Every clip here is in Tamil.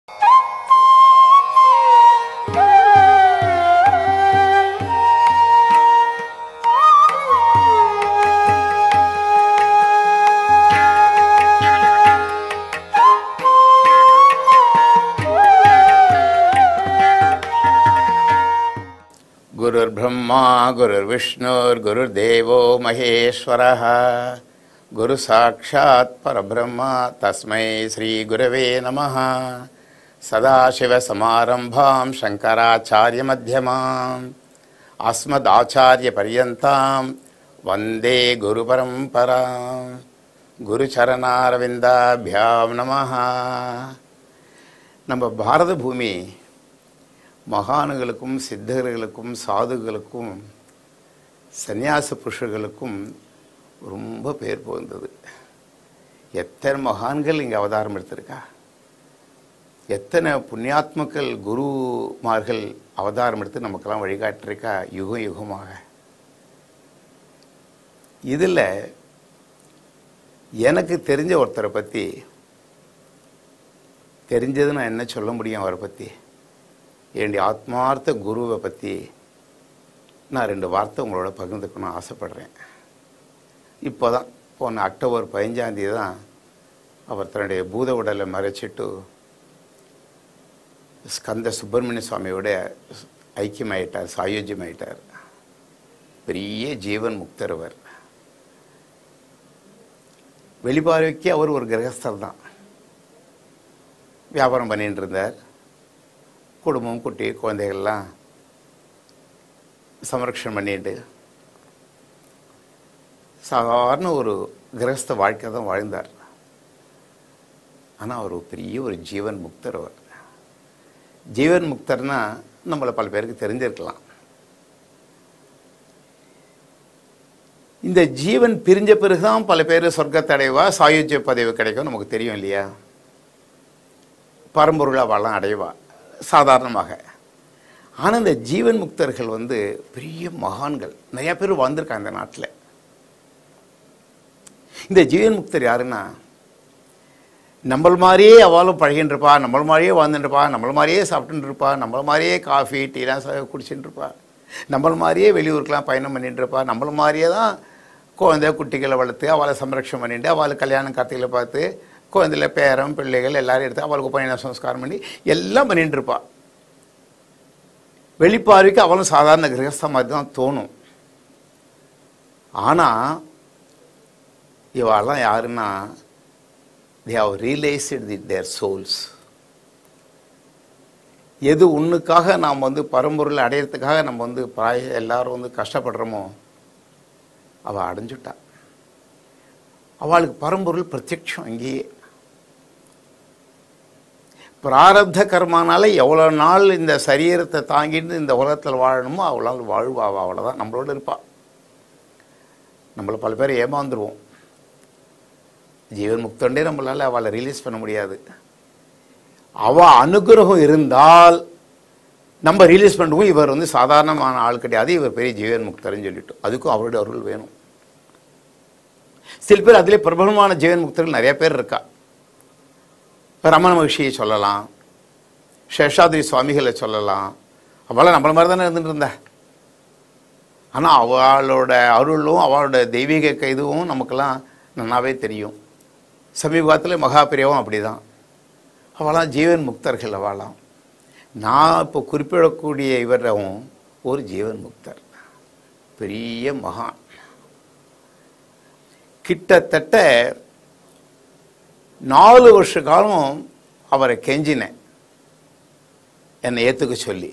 गुरुर्ब्रह्मा गुरुर्विष्णुर्गुरुर्देवो महेश्वरः गुरुसाक्षात् परब्रह्म तस्मै श्रीगुरवे नमः सदाशिवसमारम्भां शङ्कराचार्यमध्यमाम् अस्मदाचार्यपर्यन्तां वन्दे गुरुपरम्पराम् गुरुचरणारविन्दाभ्यां नमः நம்ம பாரத பூமி மகான்களுக்கும் சித்தர்களுக்கும் சாதுகளுக்கும் சந்நியாச புருஷர்களுக்கும் ரொம்ப பேர் போந்தது எத்தனை மகான்கள் இங்கே அவதாரம் எடுத்திருக்கா எத்தனை புண்ணியாத்மக்கள் குருமார்கள் அவதாரம் எடுத்து நமக்கெல்லாம் வழிகாட்டிருக்கா யுகம் யுகமாக இதில் எனக்கு தெரிஞ்ச ஒருத்தரை பற்றி தெரிஞ்சது நான் என்ன சொல்ல முடியும் அவரை பற்றி என்னுடைய ஆத்மார்த்த குருவை பற்றி நான் ரெண்டு வார்த்தை உங்களோட பகிர்ந்துக்கணும்னு ஆசைப்படுறேன் இப்போ தான் போன அக்டோபர் பதினஞ்சாந்தேதி தான் அவர் தன்னுடைய பூத உடலை மறைச்சிட்டு ஸ்கந்த சுப்பிரமணிய சுவாமியோட ஐக்கியமாயிட்டார் சாயுஜ்யமாயிட்டார் பெரிய ஜீவன் முக்தர் அவர் வெளிப்பார்வைக்கு அவர் ஒரு கிரகஸ்தர் தான் வியாபாரம் பண்ணிட்டு இருந்தார் குடும்பம் குட்டி குழந்தைகள்லாம் சமரக்ஷணம் பண்ணிட்டு சாதாரண ஒரு கிரகஸ்த வாழ்க்கை தான் வாழ்ந்தார் ஆனால் அவர் ஒரு பெரிய ஒரு ஜீவன் முக்தர் அவர் ஜீவன் முக்தர்னா நம்மளை பல பேருக்கு தெரிஞ்சிருக்கலாம் இந்த ஜீவன் பிரிஞ்ச பிறகுதான் பல பேர் சொர்க்கத்தை அடைவா சாயுஜ்ய பதவி கிடைக்கும் நமக்கு தெரியும் இல்லையா பரம்பொருள் அவெல்லாம் அடைவா சாதாரணமாக ஆனால் இந்த ஜீவன் முக்தர்கள் வந்து பெரிய மகான்கள் நிறைய பேர் வாழ்ந்திருக்காங்க இந்த நாட்டில் இந்த ஜீவன் முக்தர் யாருன்னா நம்மள மாதிரியே அவளும் பழகின்னு இருப்பா நம்மள மாதிரியே வாழ்ந்துட்டு இருப்பா நம்மள மாதிரியே சாப்பிட்டுட்டு இருப்பா நம்மள மாதிரியே காஃபி டீலாம் ச- குடிச்சிட்டு இருப்பா நம்மள மாதிரியே வெளியூருக்கெலாம் பயணம் பண்ணிட்டு இருப்பா நம்மள மாதிரியே தான் குழந்தை குட்டிகளை வளர்த்து அவளை சம்ரட்சணம் பண்ணிட்டு அவளுக்கு கல்யாணம் கார்த்திகளை பார்த்து குழந்தைல பேரம் பிள்ளைகள் எல்லாரும் எடுத்து அவளுக்கு பயண சம்ஸ்காரம் பண்ணி எல்லாம் பண்ணிட்டு இருப்பா வெளிப்பார்வைக்கு அவளும் சாதாரண கிரகஸ்த மாதிரி தான் தோணும் ஆனால் இவாளெல்லாம் யாருன்னா they have realized the there souls எது ஒன்றுக்காக நாம் வந்து பரம்பொருளை அடையிறதுக்காக நம்ம வந்து பிராய எல்லாரும் வந்து கஷ்டப்படுறோமோ அவள் அடைஞ்சுட்டா அவளுக்கு பரம்பொருள் பிரத்யட்சம் அங்கேயே பிராரப்த கர்மானால எவ்வளோ நாள் இந்த சரீரத்தை தாங்கிட்டு இந்த உலகத்தில் வாழணுமோ அவ்வளோ நாள் வாழ்வா அவள் அவ்வளோதான் நம்மளோட இருப்பாள் நம்மளை பல பேர் ஏமாந்துருவோம் ஜீவன் முக்தண்டே நம்மளால அவளை ரிலீஸ் பண்ண முடியாது அவ அனுகிரகம் இருந்தால் நம்ம ரிலீஸ் பண்ணுவோம் இவர் வந்து சாதாரணமான ஆள் கிடையாது இவர் பெரிய ஜீவன் முக்தர்னு சொல்லிட்டு அதுக்கும் அவருடைய அருள் வேணும் சில பேர் அதிலே பிரபலமான ஜீவன் முக்தர்கள் நிறைய பேர் இருக்கா இப்ப ரமண மகிழ்ச்சியை சொல்லலாம் சேஷாதிரி சுவாமிகளை சொல்லலாம் அவளாம் நம்மள மாதிரி தானே இருந்துட்டு இருந்தா ஆனால் அவளோட அருளும் அவளோட தெய்வீக இதுவும் நமக்கெல்லாம் நன்னாவே தெரியும் சமீபத்தில் மகாபிரியாவும் அப்படி தான் அவளாம் ஜீவன் முக்தர்கள் அவளாம் நான் இப்போ குறிப்பிடக்கூடிய இவரும் ஒரு ஜீவன் முக்தர் பெரிய மகான் கிட்டத்தட்ட நாலு வருஷ காலம் அவரை கெஞ்சினேன் என்னை ஏற்றுக்க சொல்லி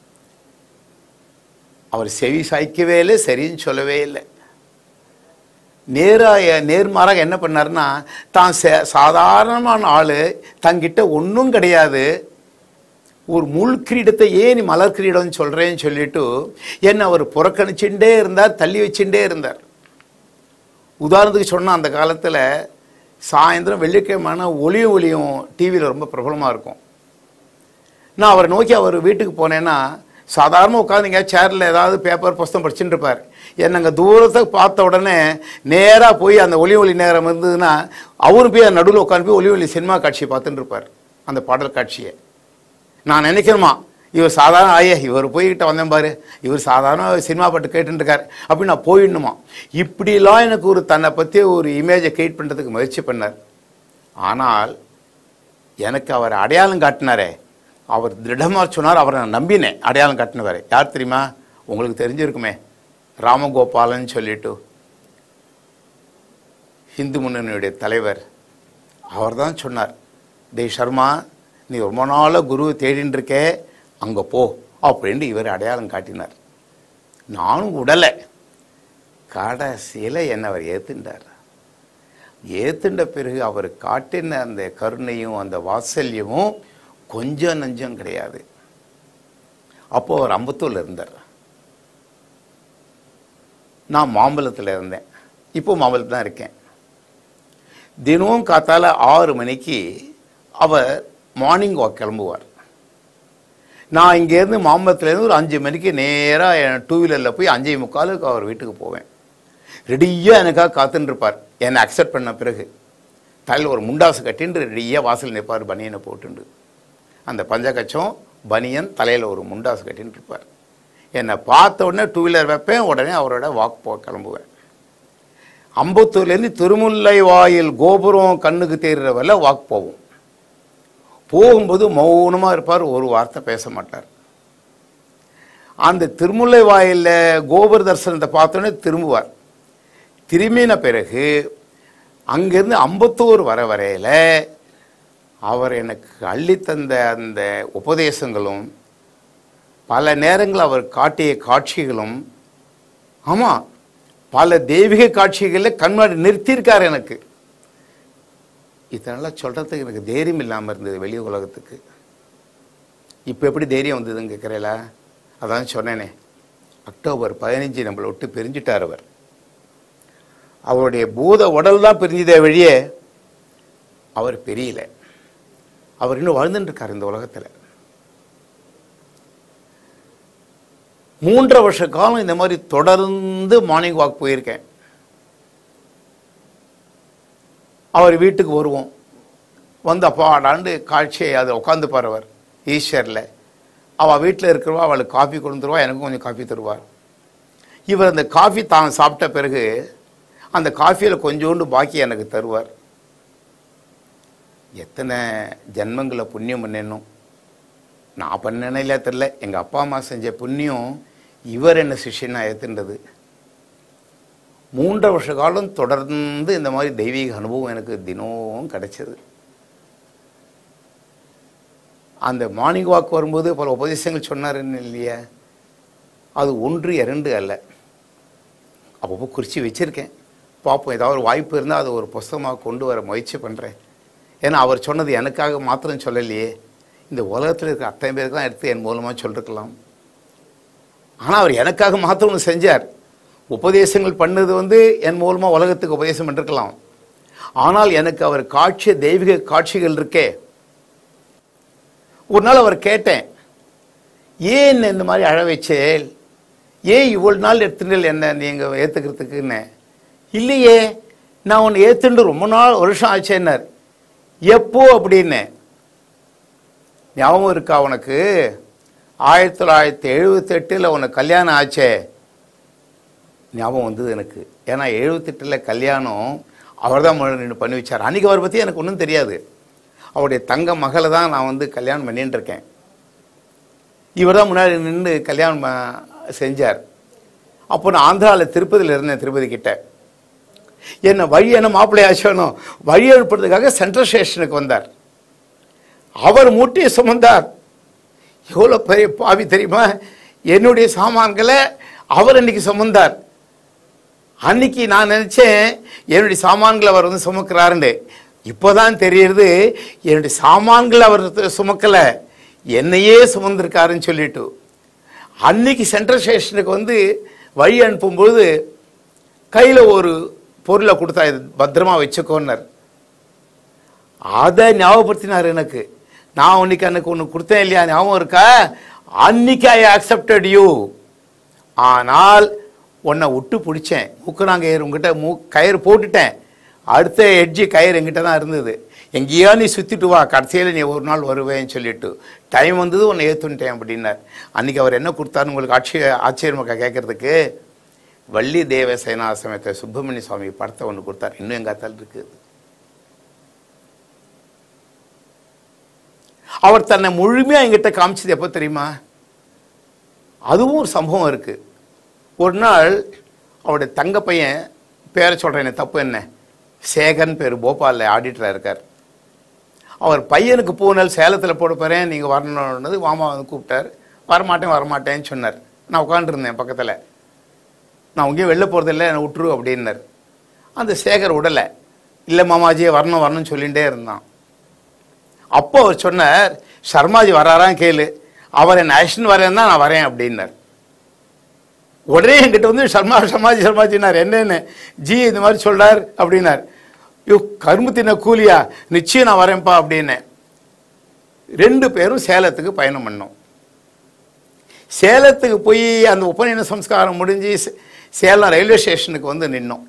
அவர் செவி சாய்க்கவே இல்லை சரின்னு சொல்லவே இல்லை நேராக நேர்மாறாக என்ன பண்ணாருன்னா தான் சே- சாதாரணமான ஆள் தங்கிட்ட ஒன்றும் கிடையாது ஒரு முள் கிரீடத்தை ஏன் நீ மலர் கிரீடம்னு சொல்கிறேன்னு சொல்லிட்டு என்னை அவர் புறக்கணிச்சுட்டே இருந்தார் தள்ளி வச்சுட்டே இருந்தார் உதாரணத்துக்கு சொன்னால் அந்த காலத்தில் சாயந்தரம் வெள்ளிக்கிழமைனா ஒளியும் ஒளியும் டிவியில் ரொம்ப பிரபலமாக இருக்கும் நான் அவரை நோக்கி அவர் வீட்டுக்கு போனேன்னா சாதாரண உட்காந்துங்க சேரில் ஏதாவது பேப்பர் புஸ்தகம் படிச்சுட்டு இருப்பார் என்னங்க தூரத்தை பார்த்த உடனே நேராக போய் அந்த ஒளி ஒளி நேரம் இருந்ததுன்னா அவரும் போய் நடுவில் உட்காந்து போய் ஒளி ஒளி சினிமா காட்சியை பார்த்துட்டு இருப்பார் அந்த பாடல் காட்சியை நான் நினைக்கிறேமா இவர் சாதாரண ஐயா இவர் போய்கிட்ட வந்தேன் பாரு இவர் சாதாரண சினிமா பாட்டு கேட்டுட்டு இருக்காரு அப்படி நான் போயிடணுமா இப்படிலாம் எனக்கு ஒரு தன்னை பற்றி ஒரு இமேஜை கிரியேட் பண்ணுறதுக்கு முயற்சி பண்ணார் ஆனால் எனக்கு அவர் அடையாளம் காட்டினாரே அவர் திடமாக சொன்னார் அவரை நான் நம்பினேன் அடையாளம் காட்டினவரை யார் தெரியுமா உங்களுக்கு தெரிஞ்சிருக்குமே ராமகோபாலன் சொல்லிட்டு இந்து முன்னணியுடைய தலைவர் அவர் தான் சொன்னார் டேய் சர்மா நீ ரொம்ப நாளாக குருவை தேடின்னு இருக்கே அங்கே போ அப்படின்னு இவர் அடையாளம் காட்டினார் நானும் உடலை கடைசியில் என்னை அவர் ஏத்துண்டார் ஏத்துண்ட பிறகு அவர் காட்டின அந்த கருணையும் அந்த வாத்சல்யமும் கொஞ்சம் நஞ்சம் கிடையாது அப்போ அவர் அம்பத்தூர்ல இருந்தார் நான் மாம்பலத்தில் இருந்தேன் இப்போ மாம்பலத்தில் தான் இருக்கேன் தினமும் காத்தால ஆறு மணிக்கு அவர் மார்னிங் வாக் கிளம்புவார் நான் இங்கேருந்து மாம்பலத்துலேருந்து ஒரு அஞ்சு மணிக்கு நேராக என் டூ வீலரில் போய் அஞ்சே முக்காலுக்கு அவர் வீட்டுக்கு போவேன் ரெடியாக எனக்காக காத்துன்னு இருப்பார் என்னை அக்செப்ட் பண்ண பிறகு தலையில் ஒரு முண்டாசு கட்டின்னு ரெடியாக வாசல் நிற்பார் பனியனை போட்டுண்டு அந்த பஞ்சகச்சம் பனியன் தலையில் ஒரு முண்டாசு கட்டின்னு இருப்பார் என்னை பார்த்த உடனே டூ வீலர் வைப்பேன் உடனே அவரோட வாக் போ கிளம்புவேன் அம்பத்தூர்லேருந்து திருமுல்லை வாயில் கோபுரம் கண்ணுக்கு தெரிகிற வரல வாக் போவோம் போகும்போது மௌனமாக இருப்பார் ஒரு வார்த்தை பேச மாட்டார் அந்த திருமுல்லை வாயிலில் கோபுர தரிசனத்தை பார்த்தோன்னே திரும்புவார் திரும்பின பிறகு அங்கேருந்து அம்பத்தூர் வர வரையில் அவர் எனக்கு அள்ளித்தந்த அந்த உபதேசங்களும் பல நேரங்கள் அவர் காட்டிய காட்சிகளும் ஆமாம் பல தெய்வீக காட்சிகளில் கண்மாடி நிறுத்தியிருக்கார் எனக்கு இதெல்லாம் சொல்கிறதுக்கு எனக்கு தைரியம் இல்லாமல் இருந்தது வெளி உலகத்துக்கு இப்போ எப்படி தைரியம் வந்ததுன்னு கேட்குறேல அதான் சொன்னேனே அக்டோபர் பதினஞ்சு நம்மளை விட்டு பிரிஞ்சிட்டார் அவர் அவருடைய பூத உடல் தான் பிரிஞ்சதே வழியே அவர் பெரியல அவர் இன்னும் வாழ்ந்துட்டு இருக்கார் இந்த உலகத்தில் மூன்றரை வருஷ காலம் இந்த மாதிரி தொடர்ந்து மார்னிங் வாக் போயிருக்கேன் அவர் வீட்டுக்கு வருவோம் வந்து அப்பாடாண்டு காட்சியை அதை உட்காந்து பாருவர் ஈஸ்வரில் அவள் வீட்டில் இருக்கிறவா அவளுக்கு காஃபி கொடுத்துருவா எனக்கும் கொஞ்சம் காஃபி தருவார் இவர் அந்த காஃபி தான் சாப்பிட்ட பிறகு அந்த காஃபியில் கொஞ்சோண்டு பாக்கி எனக்கு தருவார் எத்தனை ஜென்மங்களை புண்ணியம் பண்ணணும் நான் பண்ணேனே இல்லை தெரில எங்கள் அப்பா அம்மா செஞ்ச புண்ணியம் இவர் என்ன சிஷ்யனா ஏற்றுன்றது மூன்றரை வருஷ காலம் தொடர்ந்து இந்த மாதிரி தெய்வீக அனுபவம் எனக்கு தினமும் கிடைச்சது அந்த மார்னிங் வாக் வரும்போது பல உபதேசங்கள் சொன்னாருன்னு இல்லையா அது ஒன்று இரண்டு அல்ல அப்பப்போ குறித்து வச்சுருக்கேன் பார்ப்போம் ஏதாவது ஒரு வாய்ப்பு இருந்தால் அதை ஒரு புஸ்தகமாக கொண்டு வர முயற்சி பண்ணுறேன் ஏன்னா அவர் சொன்னது எனக்காக மாத்திரம் சொல்லலையே இந்த உலகத்தில் இருக்கிற அத்தனை பேருக்கு தான் எடுத்து என் மூலமாக சொல்லிருக்கலாம் ஆனால் அவர் எனக்காக மாத்திரம் ஒன்று செஞ்சார் உபதேசங்கள் பண்ணது வந்து என் மூலமாக உலகத்துக்கு உபதேசம் பண்ணிருக்கலாம் ஆனால் எனக்கு அவர் காட்சிய தெய்வீக காட்சிகள் இருக்கே ஒரு நாள் அவர் கேட்டேன் ஏன் என்னை இந்த மாதிரி அழ வச்சேல் ஏன் இவ்வளோ நாள் எடுத்துட்டு என்ன நீங்கள் ஏற்றுக்கிறதுக்குன்னு இல்லையே நான் உன்னை ஏற்றுண்டு ரொம்ப நாள் வருஷம் ஆச்சேன்னார் எப்போ அப்படின்னு ஞாபகம் இருக்கா உனக்கு ஆயிரத்தி தொள்ளாயிரத்தி எழுபத்தெட்டில் உனக்கு கல்யாணம் ஆச்சே ஞாபகம் வந்தது எனக்கு ஏன்னா எழுபத்தெட்டில் கல்யாணம் அவர் தான் நின்று பண்ணி வச்சார் அன்றைக்கி அவரை பற்றி எனக்கு ஒன்றும் தெரியாது அவருடைய தங்க மகளை தான் நான் வந்து கல்யாணம் பண்ணிட்டு இருக்கேன் இவர் தான் முன்னாடி நின்று கல்யாணம் ப- செஞ்சார் அப்போ நான் ஆந்திராவில் திருப்பதியில் இருந்தேன் திருப்பதி கிட்ட என்னை வழி என்ன மாப்பிள்ளை ஆச்சணும் வழி அனுப்புறதுக்காக சென்ட்ரல் ஸ்டேஷனுக்கு வந்தார் அவர் மூட்டையை சுமந்தார் எவ்வளோ பெரிய பாவி தெரியுமா என்னுடைய சாமான்களை அவர் அன்னைக்கு சுமந்தார் அன்னைக்கு நான் நினச்சேன் என்னுடைய சாமான்களை அவர் வந்து சுமக்கிறாருன்னு இப்போதான் தெரியுது என்னுடைய சாமான்களை அவர் சுமக்கலை என்னையே சுமந்திருக்காருன்னு சொல்லிட்டு அன்னைக்கு சென்ட்ரல் ஸ்டேஷனுக்கு வந்து வழி அனுப்பும்போது கையில் ஒரு பொருளை கொடுத்தா இது பத்திரமா வச்சுக்கோன்னார் அதை ஞாபகப்படுத்தினார் எனக்கு நான் உன்னைக்கு அன்னைக்கு ஒன்று கொடுத்தேன் இல்லையா ஞாபகம் இருக்கா அன்னைக்கு ஐ அக்செப்டட் யூ ஆனால் உன்னை விட்டு பிடிச்சேன் மூக்குனாங்கயிறு உங்ககிட்ட மூ கயிறு போட்டுட்டேன் அடுத்த எட்ஜி கயிறு எங்கிட்ட தான் இருந்தது எங்கேயா நீ சுற்றிட்டு வா கடைசியில் நீ ஒரு நாள் வருவேன்னு சொல்லிட்டு டைம் வந்தது உன்னை ஏற்றுன்ட்டேன் அப்படின்னார் அன்றைக்கி அவர் என்ன கொடுத்தாருன்னு உங்களுக்கு ஆட்சிய ஆச்சரியமாக கேட்குறதுக்கு வள்ளி தேவ சேனாசமயத்தை சுப்பிரமணிய சுவாமி படத்தை ஒன்று கொடுத்தார் இன்னும் எங்கள் அத்தால் இருக்குது அவர் தன்னை முழுமையாக எங்கிட்ட காமிச்சது எப்போ தெரியுமா அதுவும் ஒரு சம்பவம் இருக்கு ஒரு நாள் அவருடைய தங்க பையன் பேரை சொல்கிறேன் தப்பு என்ன சேகர்னு பேர் போபாலில் ஆடிட்டராக இருக்கார் அவர் பையனுக்கு பூனல் சேலத்தில் போட போகிறேன் நீங்கள் வரணுன்னது மாமா வந்து கூப்பிட்டார் வரமாட்டேன் வரமாட்டேன்னு சொன்னார் நான் உட்காந்துருந்தேன் பக்கத்தில் நான் உங்கேயும் வெளில போகிறதில்ல என்னை விட்டுரு அப்படின்னார் அந்த சேகர் விடலை இல்லை மாமாஜியே வரணும் வரணும்னு சொல்லிகிட்டே இருந்தான் அப்போ அவர் சொன்னார் சர்மாஜி வராரான்னு கேளு அவர் என்ன ஆக்ஷன் வரேன்னா நான் வரேன் அப்படின்னார் உடனே என்கிட்ட வந்து சர்மா சர்மாஜி சர்மாஜினார் என்னன்னு ஜி இந்த மாதிரி சொல்றார் அப்படின்னார் யோ கரும்பு தின்ன கூலியா நிச்சயம் நான் வரேன்ப்பா அப்படின்னேன் ரெண்டு பேரும் சேலத்துக்கு பயணம் பண்ணோம் சேலத்துக்கு போய் அந்த உபநயன சம்ஸ்காரம் முடிஞ்சு சே- சேலம் ரயில்வே ஸ்டேஷனுக்கு வந்து நின்னோம்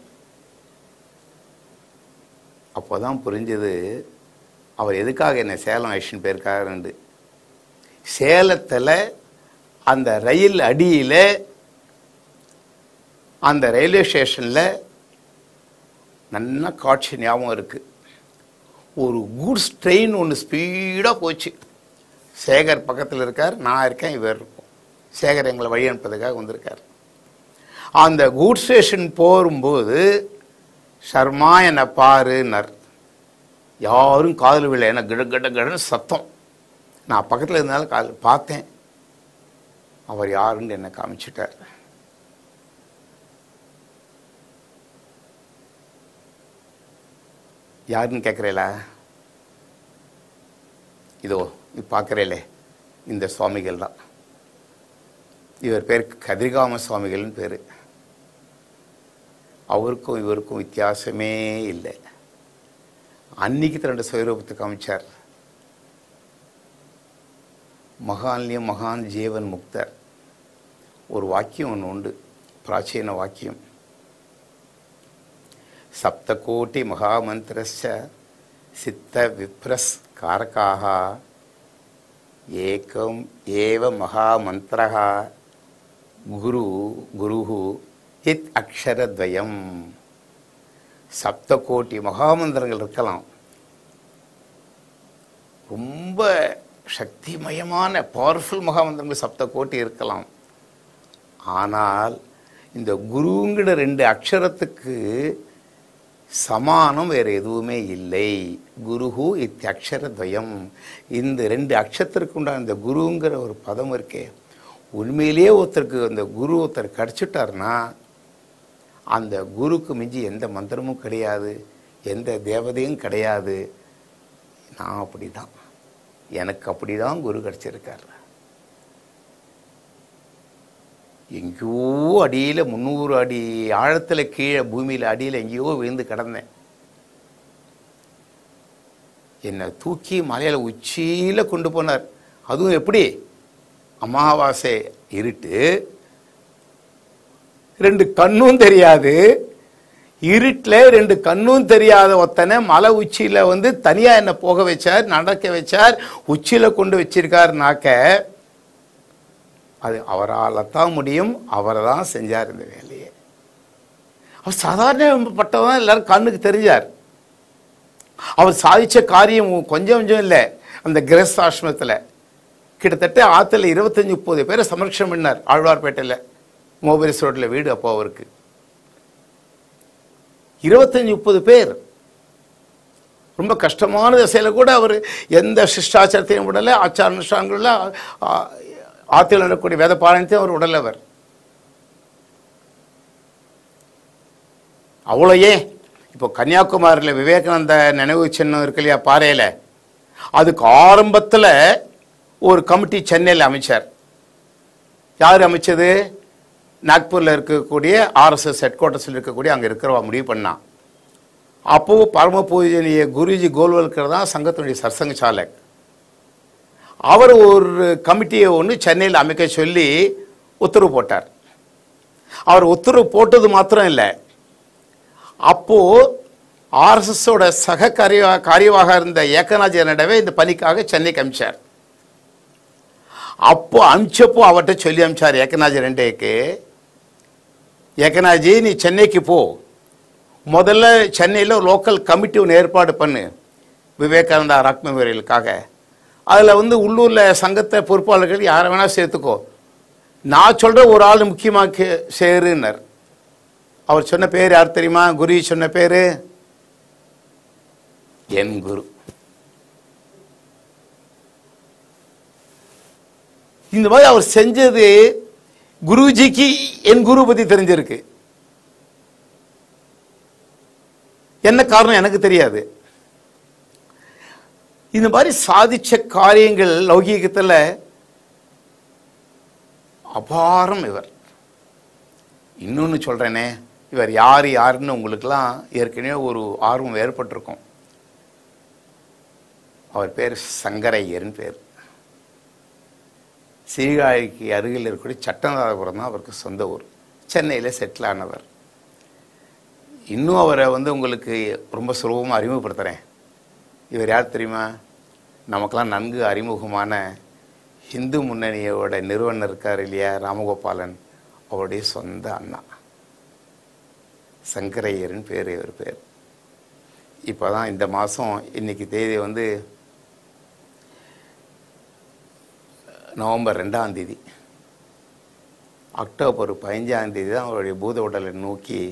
அப்போதான் புரிஞ்சது அவர் எதுக்காக என்னை சேலம் ஆக்ஷன் போயிருக்காருன்னு சேலத்தில் அந்த ரயில் அடியில் அந்த ரயில்வே ஸ்டேஷனில் நல்ல காட்சி ஞாபகம் இருக்குது ஒரு கூட்ஸ் ட்ரெயின் ஒன்று ஸ்பீடாக போச்சு சேகர் பக்கத்தில் இருக்கார் நான் இருக்கேன் இவர் இருக்கும் சேகர் எங்களை வழி அனுப்புறதுக்காக வந்திருக்கார் அந்த கூட்ஸ் ஸ்டேஷன் போகும்போது சர்மா என்னை பாருன்னார் யாரும் காதில் விழ ஏன்னா கிட கிட கடன்னு சத்தம் நான் பக்கத்தில் இருந்தாலும் காது பார்த்தேன் அவர் யாருன்னு என்னை காமிச்சிட்டார் யாருன்னு கேட்குறீங்களா இதோ இப்போ பார்க்குறேலே இந்த சுவாமிகள் தான் இவர் பேர் கதிர்காம சுவாமிகள்னு பேர் அவருக்கும் இவருக்கும் வித்தியாசமே இல்லை அன்னைக்கு தன்னோட சுயரூபத்தை காமிச்சார் மகான்லையும் மகான் ஜீவன் முக்தர் ஒரு வாக்கியம் ஒன்று உண்டு பிராச்சீன வாக்கியம் சப்தகோட்டி மகாமந்திரஸ்ய சித்த விப்ரஸ் காரகாக ஏகம் ஏவ மகாமந்திரः குரு குருஹு இத் அக்ஷரத்வயம் சப்தகோட்டி மகாமந்திரங்கள் இருக்கலாம் ரொம்ப சக்திமயமான பவர்ஃபுல் மகாமந்திரங்கள் சப்த கோட்டி இருக்கலாம் ஆனால் இந்த குருங்கிற ரெண்டு அக்ஷரத்துக்கு சமானம் வேறு எதுவுமே இல்லை குருஹு இத் அக்ஷரத்வயம் இந்த ரெண்டு அக்ஷரத்திற்கு உண்டான இந்த குருங்கிற ஒரு பதம் இருக்கே உண்மையிலேயே ஒருத்தருக்கு அந்த குரு ஒருத்தர் கிடச்சிட்டாருன்னா அந்த குருக்கு மிஞ்சி எந்த மந்திரமும் கிடையாது எந்த தேவதையும் கிடையாது நான் அப்படி தான் எனக்கு அப்படி தான் குரு கிடச்சிருக்கார் எங்கேயோ அடியில் முந்நூறு அடி ஆழத்தில் கீழே பூமியில் அடியில் எங்கேயோ விழுந்து கிடந்தேன் என்னை தூக்கி மலையில் உச்சியில் கொண்டு போனார் அதுவும் எப்படி அமாவாசை இருட்டு ரெண்டு கண்ணும் தெரியாது இருட்டில் ரெண்டு கண்ணும் தெரியாத ஒத்தனை மலை உச்சியில் வந்து தனியாக என்னை போக வச்சார் நடக்க வச்சார் உச்சியில் கொண்டு வச்சிருக்காருனாக்க அது அவரால் தான் முடியும் அவரை தான் செஞ்சார் இந்த வேலையை அவர் சாதாரணப்பட்டவன் எல்லாரும் கண்ணுக்கு தெரிஞ்சார் அவர் சாதிச்ச காரியம் கொஞ்சம் கொஞ்சம் இல்லை அந்த கிரஸ்தாசிரமத்தில் கிட்டத்தட்ட ஆற்றுல இருபத்தஞ்சி முப்பது பேரை சமரட்சம் பண்ணார் ஆழ்வார்பேட்டையில் மோபரிஸ் ரோட்டில் வீடு அப்போ அவருக்கு இருபத்தஞ்சி முப்பது பேர் ரொம்ப கஷ்டமான திசையில் கூட அவர் எந்த சிஷ்டாச்சாரத்தையும் விடலை ஆச்சார அனுஷ்டானங்களில் ஆற்றில் நடக்கக்கூடிய வேத பாராயணத்தையும் அவர் உடலவர் அவ்வளோ ஏன் இப்போ கன்னியாகுமரியில் விவேகானந்த நினைவு சின்னம் இருக்கு இல்லையா பாறையில் அதுக்கு ஆரம்பத்தில் ஒரு கமிட்டி சென்னையில் அமைச்சார் யார் அமைச்சது நாக்பூரில் இருக்கக்கூடிய ஆர்எஸ்எஸ் ஹெட் குவார்ட்டர்ஸில் இருக்கக்கூடிய அங்கே இருக்கிறவா முடிவு பண்ணான் அப்போது பரம பூஜனீய குருஜி கோல்வல்கர் தான் சங்கத்தினுடைய சர்சங்க சாலக் அவர் ஒரு கமிட்டியை ஒன்று சென்னையில் அமைக்க சொல்லி உத்தரவு போட்டார் அவர் உத்தரவு போட்டது மாத்திரம் இல்லை அப்போது ஆர்எஸ்எஸோட சக காரிய காரியவாக இருந்த ஏக்கநாஜனடவே இந்த பணிக்காக சென்னைக்கு அமிச்சார் அப்போ அமிச்சப்போ அவர்கிட்ட சொல்லி அமிச்சார் ஏக்கநாஜ் ரெண்டேக்கு ஏக்கநாஜி நீ சென்னைக்கு போ முதல்ல சென்னையில் ஒரு லோக்கல் கமிட்டி ஒன்று ஏற்பாடு பண்ணு விவேகானந்தா ராக் மெமோரியலுக்காக அதில் வந்து உள்ளூரில் சங்கத்தை பொறுப்பாளர்கள் யாரை வேணால் சேர்த்துக்கோ நான் சொல்கிற ஒரு ஆள் முக்கியமாக சேருன்னர் அவர் சொன்ன பேர் யார் தெரியுமா குரு சொன்ன பேர் என் குரு இந்த மாதிரி அவர் செஞ்சது குருஜிக்கு என் குரு பத்தி தெரிஞ்சிருக்கு என்ன காரணம் எனக்கு தெரியாது இந்த மாதிரி சாதிச்ச காரியங்கள் லௌகீகத்தில் அபாரம் இவர் இன்னொன்று சொல்கிறேனே இவர் யார் யாருன்னு உங்களுக்கெல்லாம் ஏற்கனவே ஒரு ஆர்வம் ஏற்பட்டிருக்கும் அவர் பேர் சங்கரையர்னு பேர் சீர்காழிக்கு அருகில் இருக்கக்கூடிய சட்டநாதபுரம் தான் அவருக்கு சொந்த ஊர் சென்னையில் செட்டில் ஆனவர் இன்னும் அவரை வந்து உங்களுக்கு ரொம்ப சுலபமாக அறிமுகப்படுத்துகிறேன் இவர் யார் தெரியுமா நமக்கெல்லாம் நன்கு அறிமுகமான இந்து முன்னணியோட நிறுவனர் இருக்கார் இல்லையா ராமகோபாலன் அவருடைய சொந்த அண்ணா சங்கரையர்னு பேர் இவர் பேர் இப்போ தான் இந்த மாதம் இன்னைக்கு தேதி வந்து நவம்பர் ரெண்டாம் தேதி அக்டோபர் பதினஞ்சாம் தேதி தான் அவருடைய பூத உடலை நோக்கி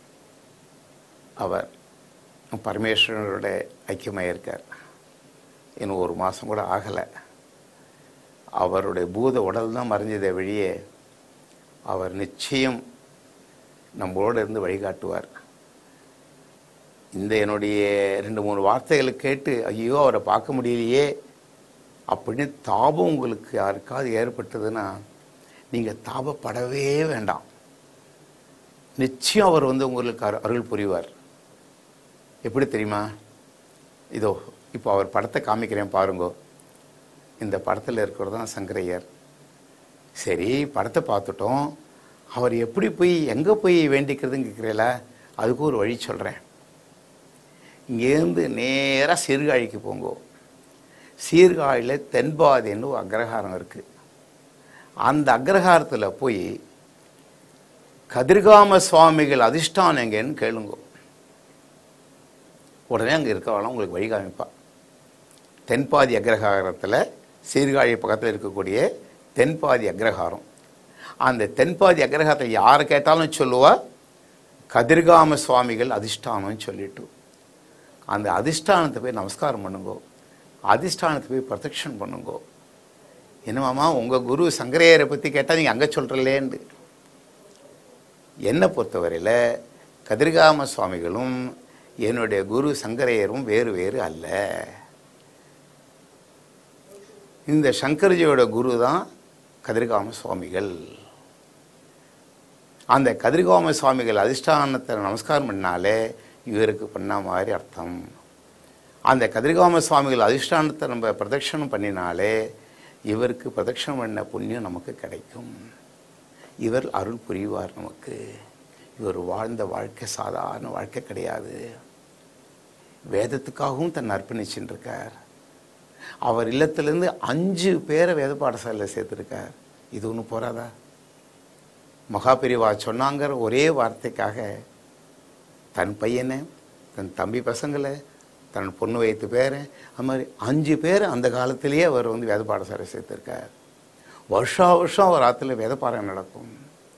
அவர் பரமேஸ்வரனோட ஐக்கியமாயிருக்கார் இன்னும் ஒரு மாதம் கூட ஆகலை அவருடைய பூத உடல் தான் மறைஞ்சதை வெளியே அவர் நிச்சயம் நம்மளோட இருந்து வழிகாட்டுவார் இந்த என்னுடைய ரெண்டு மூணு வார்த்தைகளை கேட்டு ஐயோ அவரை பார்க்க முடியலையே அப்படின்னு தாபம் உங்களுக்கு யாருக்காவது ஏற்பட்டதுன்னா நீங்கள் தாபப்படவே வேண்டாம் நிச்சயம் அவர் வந்து உங்களுக்கு அரு- அருள் புரிவார் எப்படி தெரியுமா இதோ இப்போ அவர் படத்தை காமிக்கிறேன் பாருங்கோ இந்த படத்தில் இருக்கிறது தான் சங்கரையர் சரி படத்தை பார்த்துட்டோம் அவர் எப்படி போய் எங்கே போய் வேண்டிக்கிறதுன்னு கேட்குறீங்களா அதுக்கு ஒரு வழி சொல்கிறேன் இங்கேருந்து நேராக சீர்காழிக்கு போங்கோ சீர்காழியில் தென்பாதின்னு ஒரு அக்ரஹாரம் இருக்குது அந்த அக்ரஹாரத்தில் போய் கதிர்காம சுவாமிகள் அதிஷ்டானம் எங்கேன்னு கேளுங்கோ உடனே அங்கே இருக்கவெல்லாம் உங்களுக்கு வழி காமிப்பா தென்பாதி அக்ரஹாரத்தில் சீர்காழி பக்கத்தில் இருக்கக்கூடிய தென்பாதி அக்ரஹாரம் அந்த தென்பாதி அக்ரஹாரத்தை யாரை கேட்டாலும் சொல்லுவா கதிர்காம சுவாமிகள் அதிஷ்டானம்னு சொல்லிட்டு அந்த அதிஷ்டானத்தை போய் நமஸ்காரம் பண்ணுங்கோ அதிஷ்டானத்தை போய் பிரதட்சணம் பண்ணுங்கோ என்னமாமா உங்கள் குரு சங்கரையரை பற்றி கேட்டால் நீங்கள் அங்கே சொல்கிறலேன்னு என்னை பொறுத்தவரையில் கதிர்காம சுவாமிகளும் என்னுடைய குரு சங்கரையரும் வேறு வேறு அல்ல இந்த சங்கர்ஜியோட குரு தான் கதிர்காம சுவாமிகள் அந்த கதிர்காம சுவாமிகள் அதிஷ்டானத்தை நமஸ்காரம் பண்ணாலே இவருக்கு பண்ண மாதிரி அர்த்தம் அந்த கதிர்காம சுவாமிகள் அதிஷ்டானத்தை நம்ம பிரதட்சணம் பண்ணினாலே இவருக்கு பிரதட்சணம் பண்ண புண்ணியம் நமக்கு கிடைக்கும் இவர் அருள் புரிவார் நமக்கு இவர் வாழ்ந்த வாழ்க்கை சாதாரண வாழ்க்கை கிடையாது வேதத்துக்காகவும் தன்னை அர்ப்பணிச்சுட்டு இருக்கார் அவர் இல்லத்திலேருந்து அஞ்சு பேரை வேத பாடசாலையில் சேர்த்துருக்கார் இது ஒன்றும் போறாதா மகாபிரிவா சொன்னாங்கிற ஒரே வார்த்தைக்காக தன் பையனை தன் தம்பி பசங்களை தன் பொண்ணு வைத்து பேரை அது மாதிரி அஞ்சு பேர் அந்த காலத்திலேயே அவர் வந்து வேத பாடசாலை சேர்த்துருக்கார் வருஷா வருஷம் அவர் ஆற்றுல வேத பாடம் நடக்கும்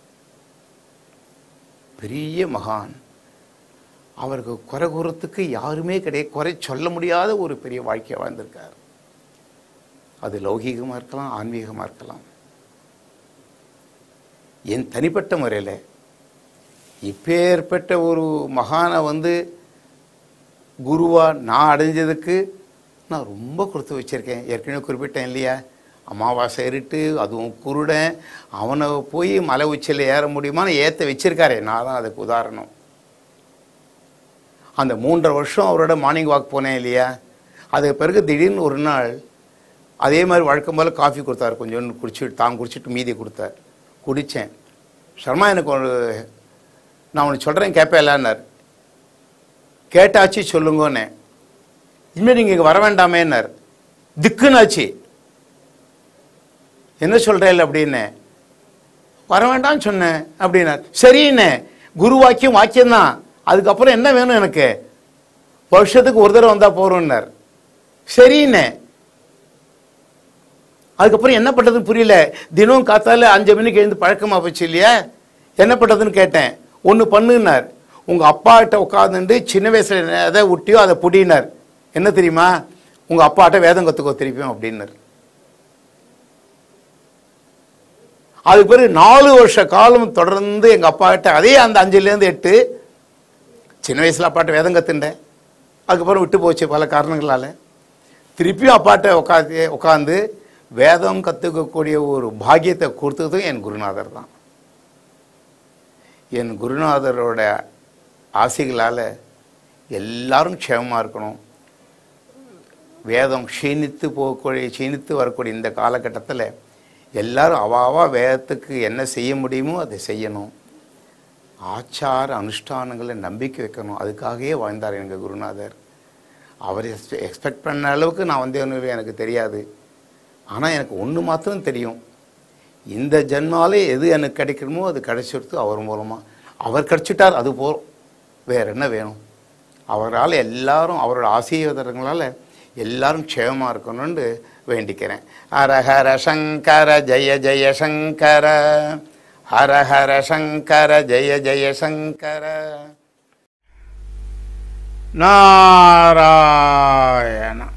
பெரிய மகான் அவருக்கு குறை கூறத்துக்கு யாருமே கிடையாது குறை சொல்ல முடியாத ஒரு பெரிய வாழ்க்கையை வாழ்ந்திருக்கார் அது லௌகீகமாக இருக்கலாம் ஆன்மீகமாக இருக்கலாம் என் தனிப்பட்ட முறையில் இப்பேற்பட்ட ஒரு மகானை வந்து குருவா நான் அடைஞ்சதுக்கு நான் ரொம்ப கொடுத்து வச்சிருக்கேன் ஏற்கனவே குறிப்பிட்டேன் இல்லையா அமாவாசை இருட்டு அதுவும் குருடன் அவனை போய் மலை உச்சியில் ஏற முடியுமான்னு ஏற்ற வச்சிருக்காரே நான் தான் அதுக்கு உதாரணம் அந்த மூன்றரை வருஷம் அவரோட மார்னிங் வாக் போனேன் இல்லையா அதுக்கு பிறகு திடீர்னு ஒரு நாள் அதே மாதிரி வழக்கம் போல் காஃபி கொடுத்தாரு கொஞ்சோண்டு குடிச்சிட்டு தான் குடிச்சிட்டு மீதி கொடுத்தார் குடித்தேன் சர்மா எனக்கு ஒரு நான் உனக்கு சொல்கிறேன் கேட்பேன்லான்னார் கேட்டாச்சு சொல்லுங்கன்னே இனிமேல் நீங்கள் இங்கே வர வேண்டாமேன்னார் திக்குனாச்சு என்ன சொல்கிறேன் அப்படின்னு வர வேண்டாம்னு சொன்னேன் அப்படின்னார் சரிண்ணே குரு வாக்கியம் வாக்கியம்தான் அதுக்கப்புறம் என்ன வேணும் எனக்கு வருஷத்துக்கு ஒரு தடவை வந்தால் போகிறோம்னார் சரிண்ணே அதுக்கப்புறம் என்ன பண்ணுறதுன்னு புரியல தினம் காத்தால அஞ்சு மணிக்கு எழுந்து பழக்கமாக போச்சு இல்லையா என்ன பண்ணுறதுன்னு கேட்டேன் ஒன்று பண்ணுன்னார் உங்கள் அப்பாட்ட உட்காந்துட்டு சின்ன வயசில் எதை விட்டியோ அதை புடினார் என்ன தெரியுமா உங்கள் அப்பாட்ட வேதம் கற்றுக்கோ திருப்பியும் அப்படின்னார் அதுக்கு பிறகு நாலு வருஷ காலம் தொடர்ந்து எங்கள் அப்பாட்ட அதே அந்த அஞ்சுலேருந்து எட்டு சின்ன வயசில் அப்பாட்ட வேதம் கற்றுண்டேன் அதுக்கப்புறம் விட்டு போச்சு பல காரணங்களால் திருப்பியும் அப்பாட்ட உட்காந்து உட்காந்து வேதம் கற்றுக்கக்கூடிய ஒரு பாக்கியத்தை கொடுத்ததும் என் குருநாதர் தான் என் குருநாதரோட ஆசைகளால் எல்லாரும் க்ஷேமமாக இருக்கணும் வேதம் க்ஷீணித்து போகக்கூடிய க்ஷீணித்து வரக்கூடிய இந்த காலகட்டத்தில் எல்லாரும் அவாவா வேதத்துக்கு என்ன செய்ய முடியுமோ அதை செய்யணும் ஆச்சார அனுஷ்டானங்களை நம்பிக்கை வைக்கணும் அதுக்காகவே வாழ்ந்தார் எங்கள் குருநாதர் அவர் எக்ஸ்பெக்ட் பண்ண அளவுக்கு நான் வந்து எனக்கு தெரியாது ஆனால் எனக்கு ஒன்று மாத்திரம் தெரியும் இந்த ஜென்மாலே எது எனக்கு கிடைக்கணுமோ அது கிடைச்சிடுத்து அவர் மூலமாக அவர் கிடைச்சிட்டார் அது போதும் வேற என்ன வேணும் அவரால் எல்லாரும் அவரோட ஆசீர்வாதங்களால் எல்லாரும் க்ஷேமமாக இருக்கணும்னு வேண்டிக்கிறேன் ஹர ஹர சங்கர ஜெய ஜெய சங்கர ஹர ஹர சங்கர ஜெய ஜெய சங்கர நாராயண